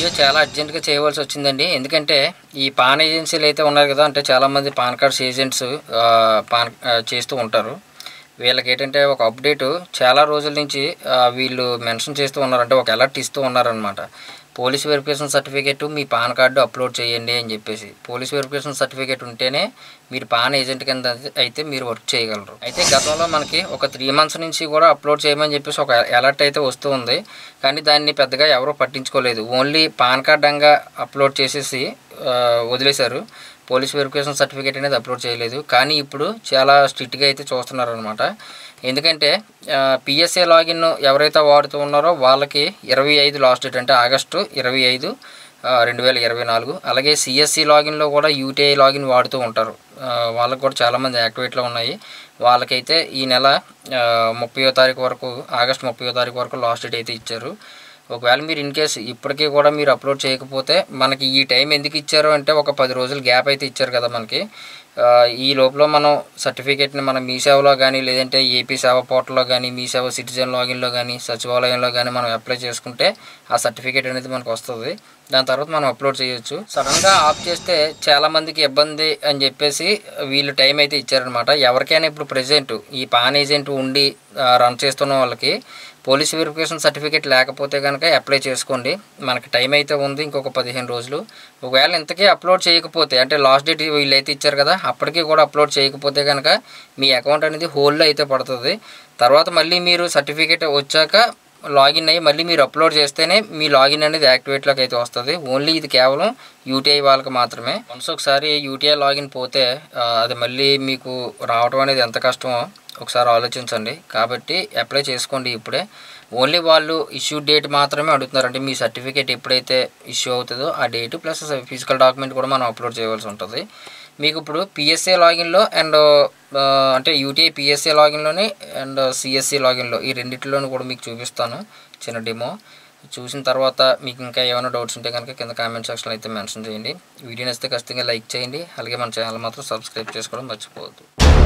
video చాలా అర్జెంటుగా చేయవలసి వచ్చిందండి ఎందుకంటే ఈ పాన్ ఏజెన్సీలు అయితే ఉన్నారు కదా అంటే చాలామంది పాన్ కార్డ్స్ ఏజెంట్స్ ఆ, పాన్ ఆ, చేస్తూ ఉంటారు వీళ్ళకి ఏంటంటే ఒక అప్డేటు చాలా రోజుల నుంచి ఆ, వీళ్ళు మెన్షన్ చేస్తూ ఉన్నారు అంటే ఒక అలర్ట్ ఇస్తూ ఉన్నారనమాట పోలీస్ వెరిఫికేషన్ సర్టిఫికేట్ మీ పాన్ కార్డు అప్లోడ్ చేయండి అని చెప్పేసి పోలీస్ వెరిఫికేషన్ సర్టిఫికేట్ ఉంటేనే మీరు పాన్ ఏజెంట్ కింద అయితే మీరు వర్క్ చేయగలరు అయితే గతంలో మనకి ఒక త్రీ మంత్స్ నుంచి కూడా అప్లోడ్ చేయమని చెప్పేసి ఒక అలర్ట్ అయితే వస్తూ ఉంది కానీ దాన్ని పెద్దగా ఎవరూ పట్టించుకోలేదు ఓన్లీ పాన్ కార్డ్ అంగా అప్లోడ్ చేసేసి ఆ, వదిలేశారు పోలీస్ వెరిఫికేషన్ సర్టిఫికేట్ అనేది అప్లోడ్ చేయలేదు కానీ ఇప్పుడు చాలా స్ట్రిక్ట్గా అయితే చూస్తున్నారు అనమాట ఎందుకంటే పిఎస్ఏ లాగిన్ ఎవరైతే వాడుతూ ఉన్నారో వాళ్ళకి ఇరవై ఐదు లాస్ట్ డేట్ అంటే ఆగస్టు ఇరవై ఐదు రెండు వేల ఇరవై నాలుగు అలాగే సిఎస్సి లాగిన్లో కూడా యూటీఐ లాగిన్ వాడుతూ ఉంటారు ఆ, వాళ్ళకి కూడా చాలామంది యాక్టివేట్లో ఉన్నాయి వాళ్ళకైతే ఈ నెల ముప్పయో తారీఖు వరకు ఆగస్ట్ ముప్పయో తారీఖు వరకు లాస్ట్ డేట్ అయితే ఇచ్చారు ఒకవేళ మీరు ఇన్ కేసు ఇప్పటికీ కూడా మీరు అప్లోడ్ చేయకపోతే మనకి ఈ టైం ఎందుకు ఇచ్చారు అంటే ఒక పది రోజులు గ్యాప్ అయితే ఇచ్చారు కదా మనకి ఆ, ఈ లోపల మనం సర్టిఫికేట్ని మనం మీ సేవలో కానీ లేదంటే ఏపీ సేవ పోర్టల్లో కానీ మీ సేవ సిటిజన్ లాగిన్లో కానీ సచివాలయంలో కానీ మనం అప్లై చేసుకుంటే ఆ సర్టిఫికేట్ అనేది మనకు వస్తుంది దాని తర్వాత మనం అప్లోడ్ చేయొచ్చు సడన్గా ఆఫ్ చేస్తే చాలా మందికి ఇబ్బంది అని చెప్పేసి వీళ్ళు టైం అయితే ఇచ్చారనమాట ఎవరికైనా ఇప్పుడు ప్రెజెంట్ ఈ పాన్ ఏజెంట్ ఉండి ఆ, రన్ చేస్తున్న వాళ్ళకి పోలీస్ వెరిఫికేషన్ సర్టిఫికేట్ లేకపోతే కనుక అప్లై చేసుకోండి మనకి టైం అయితే ఉంది ఇంకొక పదిహేను రోజులు ఒకవేళ ఇంతకీ అప్లోడ్ చేయకపోతే అంటే లాస్ట్ డేట్ వీళ్ళు అయితే ఇచ్చారు కదా అప్పటికి కూడా అప్లోడ్ చేయకపోతే కనుక మీ అకౌంట్ అనేది హోల్డ్లో అయితే పడుతుంది తర్వాత మళ్ళీ మీరు సర్టిఫికేట్ వచ్చాక లాగిన్ అయ్యి మళ్ళీ మీరు అప్లోడ్ చేస్తేనే మీ లాగిన్ అనేది యాక్టివేట్లోకి అయితే వస్తుంది ఓన్లీ ఇది కేవలం యూటీఐ వాళ్ళకి మాత్రమే వన్స్ ఒకసారి యూటీఐ లాగిన్ పోతే ఆ, అది మళ్ళీ మీకు రావడం అనేది ఎంత కష్టమో ఒకసారి ఆలోచించండి కాబట్టి అప్లై చేసుకోండి ఇప్పుడే ఓన్లీ వాళ్ళు ఇష్యూ డేట్ మాత్రమే అడుగుతున్నారు అంటే మీ సర్టిఫికేట్ ఎప్పుడైతే ఇష్యూ అవుతుందో ఆ డేట్ ప్లస్ ఫిజికల్ డాక్యుమెంట్ కూడా మనం అప్లోడ్ చేయవలసి ఉంటుంది మీకు ఇప్పుడు పిఎస్ఏ లాగిన్లో అండ్ అంటే యూటీఐ పిఎస్ఏ లాగిన్లోని అండ్ సిఎస్సి లాగిన్లో ఈ రెండిట్లోనూ కూడా మీకు చూపిస్తాను చిన్న డెమో చూసిన తర్వాత మీకు ఇంకా ఏమైనా డౌట్స్ ఉంటే కనుక కింద కామెంట్ సెక్షన్లో అయితే మెన్షన్ చేయండి వీడియో నచ్చితే ఖచ్చితంగా లైక్ చేయండి అలాగే మన ఛానల్ మాత్రం సబ్స్క్రైబ్ చేసుకోవడం మర్చిపోవద్దు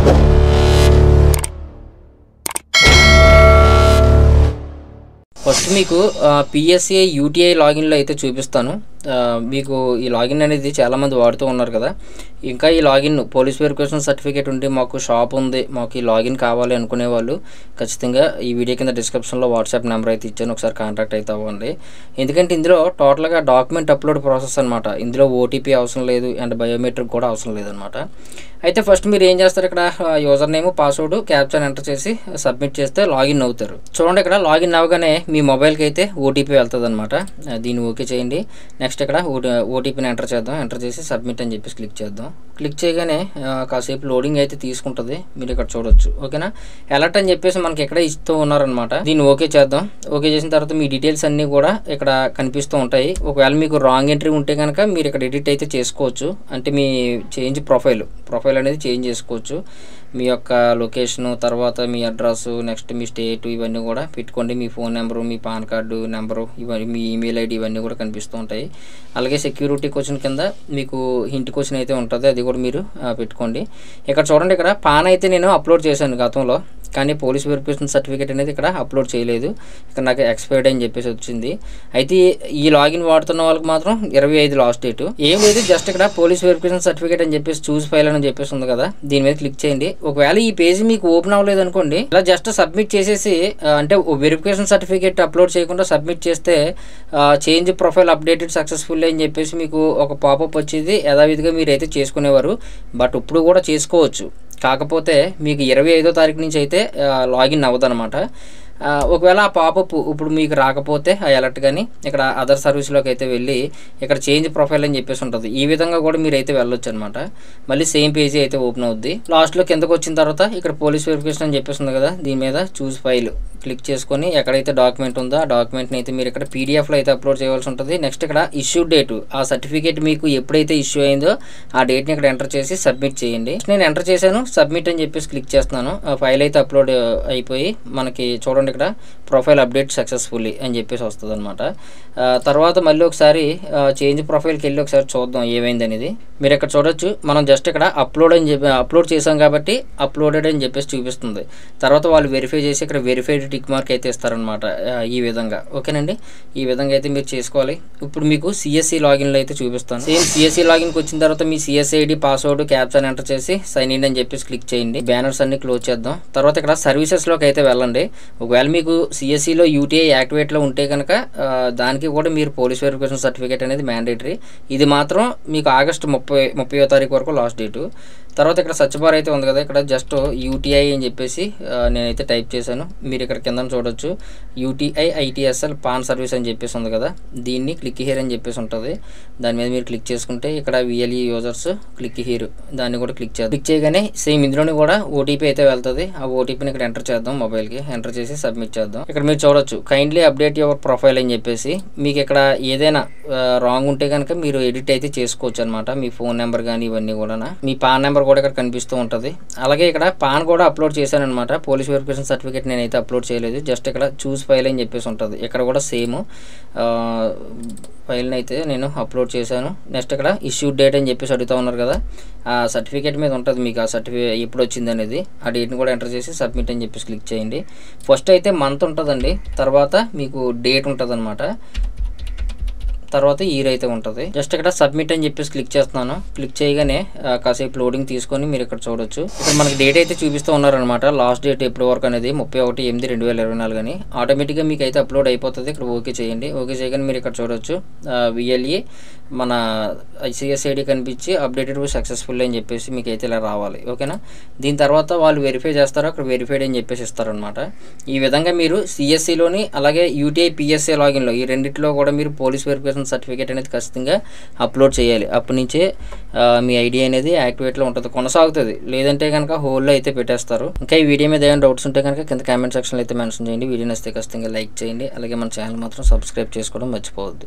ఫస్ట్ మీకు పిఎస్ఏ యూటీఐ లాగిన్లో అయితే చూపిస్తాను ఆ, మీకు ఈ లాగిన్ అనేది చాలామంది వాడుతూ ఉన్నారు కదా ఇంకా ఈ లాగిన్ పోలీస్ వెరిఫికేషన్ సర్టిఫికేట్ ఉంటే మాకు షాప్ ఉంది మాకు ఈ లాగిన్ కావాలి అనుకునే వాళ్ళు ఖచ్చితంగా ఈ వీడియో కింద డిస్క్రిప్షన్లో వాట్సాప్ నెంబర్ అయితే ఇచ్చాను ఒకసారి కాంటాక్ట్ అయితే అవ్వండి ఎందుకంటే ఇందులో టోటల్గా డాక్యుమెంట్ అప్లోడ్ ప్రాసెస్ అనమాట ఇందులో ఓటీపీ అవసరం లేదు అండ్ బయోమెట్రిక్ కూడా అవసరం లేదనమాట అయితే ఫస్ట్ మీరు ఏం చేస్తారు ఇక్కడ user name password captcha enter చేసి సబ్మిట్ చేస్తే లాగిన్ అవుతారు చూడండి ఇక్కడ లాగిన్ అవ్వగానే మీ మొబైల్కి అయితే ఓటీపీ వెళ్తుంది అనమాట దీన్ని ఓకే చేయండి నెక్స్ట్ ఇక్కడ ఓటీపీని ఎంటర్ చేద్దాం ఎంటర్ చేసి సబ్మిట్ అని చెప్పేసి క్లిక్ చేద్దాం క్లిక్ చేయగానే ఆ, కాసేపు లోడింగ్ అయితే తీసుకుంటుంది మీరు ఇక్కడ చూడొచ్చు ఓకేనా అలర్ట్ అని చెప్పేసి మనకి ఇక్కడ ఇస్తూ ఉన్నారనమాట దీన్ని ఓకే చేద్దాం ఓకే చేసిన తర్వాత మీ డీటెయిల్స్ అన్నీ కూడా ఇక్కడ కనిపిస్తూ ఉంటాయి ఒకవేళ మీకు రాంగ్ ఎంట్రీ ఉంటే కనుక మీరు ఇక్కడ ఎడిట్ అయితే చేసుకోవచ్చు అంటే మీ చేంజ్ ప్రొఫైల్ ప్రొఫైల్ అనేది చేంజ్ చేసుకోవచ్చు మీ యొక్క లొకేషను తర్వాత మీ అడ్రస్ నెక్స్ట్ మీ స్టేట్ ఇవన్నీ కూడా పెట్టుకోండి మీ ఫోన్ నెంబరు మీ పాన్ కార్డు నెంబరు ఇవన్నీ మీ ఈమెయిల్ ఐడి ఇవన్నీ కూడా కనిపిస్తూ ఉంటాయి అలాగే సెక్యూరిటీ క్వశ్చన్ కింద మీకు హింట్ క్వశ్చన్ అయితే ఉంటుంది అది కూడా మీరు ఆ, పెట్టుకోండి ఇక్కడ చూడండి ఇక్కడ పాన్ అయితే నేను అప్లోడ్ చేశాను గతంలో కానీ పోలీస్ వెరిఫికేషన్ సర్టిఫికేట్ అనేది ఇక్కడ అప్లోడ్ చేయలేదు ఇక్కడ నాకు ఎక్స్పైర్డ్ అని చెప్పేసి వచ్చింది అయితే ఈ లాగిన్ వాడుతున్న వాళ్ళకి మాత్రం ఇరవై ఐదు లాస్ట్ డేట్ ఏం లేదు జస్ట్ ఇక్కడ పోలీస్ వెరిఫికేషన్ సర్టిఫికేట్ అని చెప్పేసి చూస్ ఫైల్ అని చెప్పేసి ఉంది కదా దీని మీద క్లిక్ చేయండి ఒకవేళ ఈ పేజీ మీకు ఓపెన్ అవ్వలేదు అనుకోండి ఇలా జస్ట్ సబ్మిట్ చేసేసి ఆ, అంటే వెరిఫికేషన్ సర్టిఫికేట్ అప్లోడ్ చేయకుండా సబ్మిట్ చేస్తే చేంజ్ ప్రొఫైల్ అప్డేటెడ్ సక్సెస్ఫుల్ అని చెప్పేసి మీకు ఒక పాపప్ వచ్చేది యథావిధిగా మీరు అయితే చేసుకునేవారు బట్ ఇప్పుడు కూడా చేసుకోవచ్చు కాకపోతే మీకు ఇరవై ఐదో తారీఖు నుంచి అయితే లాగిన్ అవ్వదు అనమాట ఒకవేళ ఆ పాపప్ ఇప్పుడు మీకు రాకపోతే ఆ అలర్ట్ కానీ ఇక్కడ అదర్ సర్వీస్లోకి అయితే వెళ్ళి ఇక్కడ చేంజ్ ప్రొఫైల్ అని చెప్పేసి ఉంటుంది ఈ విధంగా కూడా మీరు అయితే వెళ్ళొచ్చు అనమాట మళ్ళీ సేమ్ పేజీ అయితే ఓపెన్ అవుద్ది లాస్ట్లో కిందకు వచ్చిన తర్వాత ఇక్కడ పోలీస్ వెరిఫికేషన్ అని చెప్పేసి ఉంది కదా దీని మీద చూస్ ఫైల్ క్లిక్ చేసుకొని ఎక్కడైతే డాక్యుమెంట్ ఉందో ఆ డాక్యుమెంట్ని అయితే మీరు ఇక్కడ పీడిఎఫ్లో అయితే అప్లోడ్ చేయవలసి ఉంటుంది నెక్స్ట్ ఇక్కడ ఇష్యూ డేట్ ఆ సర్టిఫికేట్ మీకు ఎప్పుడైతే ఇష్యూ అయిందో ఆ డేట్ని ఇక్కడ ఎంటర్ చేసి సబ్మిట్ చేయండి నేను ఎంటర్ చేశాను సబ్మిట్ అని చెప్పేసి క్లిక్ చేస్తున్నాను ఆ ఫైల్ అయితే అప్లోడ్ అయిపోయి మనకి చూడండి చూడండి ఇక్కడ ప్రొఫైల్ అప్డేట్ సక్సెస్ఫుల్లీ అని చెప్పేసి వస్తుంది అనమాట తర్వాత మళ్ళీ ఒకసారి చేంజ్ ప్రొఫైల్కి వెళ్ళి ఒకసారి చూద్దాం ఏమైంది అనేది మీరు ఇక్కడ చూడొచ్చు మనం జస్ట్ ఇక్కడ అప్లోడ్ అని చెప్పి అప్లోడ్ చేసాం కాబట్టి అప్లోడెడ్ అని చెప్పేసి చూపిస్తుంది తర్వాత వాళ్ళు వెరిఫై చేసి ఇక్కడ వెరిఫైడ్ టిక్ మార్క్ అయితే ఇస్తారనమాట ఈ విధంగా ఓకేనండి ఈ విధంగా అయితే మీరు చేసుకోవాలి ఇప్పుడు మీకు సిఎస్సి లాగిన్లో అయితే చూపిస్తాను సేమ్ సిఎస్సి లాగిన్కి వచ్చిన తర్వాత మీ సిఎస్సి ఐడి పాస్వర్డ్ క్యాప్స్ అని ఎంటర్ చేసి సైన్ ఇన్ అని చెప్పేసి క్లిక్ చేయండి బ్యానర్స్ అన్ని క్లోజ్ చేద్దాం తర్వాత ఇక్కడ సర్వీసెస్లోకి అయితే వెళ్ళండి ఒకవేళ మీకు సిఎస్సిలో యూటీఐ యాక్టివేట్లో ఉంటే కనుక ఆ, దానికి కూడా మీరు పోలీస్ వెరిఫికేషన్ సర్టిఫికేట్ అనేది మ్యాండేటరీ ఇది మాత్రం మీకు ఆగస్టు ముప్పై ముప్పయో తారీఖు వరకు లాస్ట్ డేటు తర్వాత ఇక్కడ సచ్ బార్ అయితే ఉంది కదా ఇక్కడ జస్ట్ యూటీఐ అని చెప్పేసి ఆ, నేనైతే టైప్ చేశాను మీరు ఇక్కడ కింద చూడొచ్చు యూటీఐ ఐటీఎస్ఎల్ పాన్ సర్వీస్ అని చెప్పేసి ఉంది కదా దీన్ని క్లిక్ హియర్ అని చెప్పేసి ఉంటుంది దాని మీద మీరు క్లిక్ చేసుకుంటే ఇక్కడ విఎల్ఈ యూజర్స్ క్లిక్ హియర్ దాన్ని కూడా క్లిక్ చేద్దాం క్లిక్ చేయగానే సేమ్ ఇందులోని కూడా ఓటీపీ అయితే వెళ్తుంది ఆ ఓటీపీని ఇక్కడ ఎంటర్ చేద్దాం మొబైల్కి ఎంటర్ చేసి సబ్మిట్ చేద్దాం ఇక్కడ మీరు చూడొచ్చు కైండ్లీ అప్డేట్ యువర్ ప్రొఫైల్ అని చెప్పేసి మీకు ఇక్కడ ఏదైనా రాంగ్ ఉంటే కనుక మీరు ఎడిట్ అయితే చేసుకోవచ్చు అనమాట మీ ఫోన్ నెంబర్ కానీ ఇవన్నీ కూడా మీ పాన్ నెంబర్ కూడా ఇక్కడ కనిపిస్తూ ఉంటుంది అలాగే ఇక్కడ పాన్ కూడా అప్లోడ్ చేశాను అనమాట పోలీస్ వెరిఫికేషన్ సర్టిఫికేట్ నేనైతే అప్లోడ్ చేయలేదు జస్ట్ ఇక్కడ చూస్ ఫైల్ అని చెప్పేసి ఉంటుంది ఇక్కడ కూడా సేమ్ ఫైల్ని అయితే నేను అప్లోడ్ చేశాను నెక్స్ట్ ఇక్కడ ఇష్యూ డేట్ అని చెప్పేసి అడుగుతూ ఉన్నారు కదా ఆ సర్టిఫికేట్ మీద ఉంటుంది మీకు ఆ సర్టిఫికేట్ ఎప్పుడు వచ్చింది అనేది ఆ డేట్ని కూడా ఎంటర్ చేసి సబ్మిట్ అని చెప్పేసి క్లిక్ చేయండి ఫస్ట్ అయితే మంత్ ఉంటుందండి తర్వాత మీకు డేట్ ఉంటుంది తర్వాత ఇయర్ అయితే ఉంటుంది జస్ట్ ఇక్కడ సబ్మిట్ అని చెప్పేసి క్లిక్ చేస్తున్నాను క్లిక్ చేయగానే ఆ, కాసేపు లోడింగ్ తీసుకొని మీరు ఇక్కడ చూడొచ్చు ఇక్కడ మనకి డేట్ అయితే చూపిస్తూ ఉన్నారనమాట లాస్ట్ డేట్ ఎప్పటి వరకు అనేది ముప్పై ఒకటి ఎనిమిది రెండు వేల ఇరవై నాలుగు అని ఆటోమేటిక్గా మీకు అయితే అప్లోడ్ అయిపోతుంది ఇక్కడ ఓకే చేయండి ఓకే చేయగానే మీరు ఇక్కడ చూడొచ్చు విఎల్ఈ మన ఐసిఎస్ఐడి కనిపించి అప్డేటెడ్ సక్సెస్ఫుల్ అని చెప్పేసి మీకు అయితే ఇలా రావాలి ఓకేనా దీని తర్వాత వాళ్ళు వెరిఫై చేస్తారు అక్కడ వెరిఫైడ్ అని చెప్పేసి ఇస్తారనమాట ఈ విధంగా మీరు సిఎస్సిలోని అలాగే యూటీఐ పిఎస్ఏ లాగిన్లో ఈ రెండిట్లో కూడా మీరు పోలీస్ వెరిఫికేషన్ సర్టిఫికేట్ అనేది ఖచ్చితంగా అప్లోడ్ చేయాలి అప్పటి నుంచే ఆ, మీ ఐడి అనేది యాక్టివేట్లో ఉంటుంది కొనసాగుతుంది లేదంటే కనుక హోల్లో అయితే పెట్టేస్తారు ఇంకా ఈ వీడియో మీద ఏమైనా డౌట్స్ ఉంటే కనుక కింద కామెంట్ సెక్షన్లో అయితే మెన్షన్ చేయండి వీడియో నచ్చితే ఖచ్చితంగా లైక్ చేయండి అలాగే మన ఛానల్ మాత్రం సబ్స్క్రైబ్ చేసుకోవడం మర్చిపోవద్దు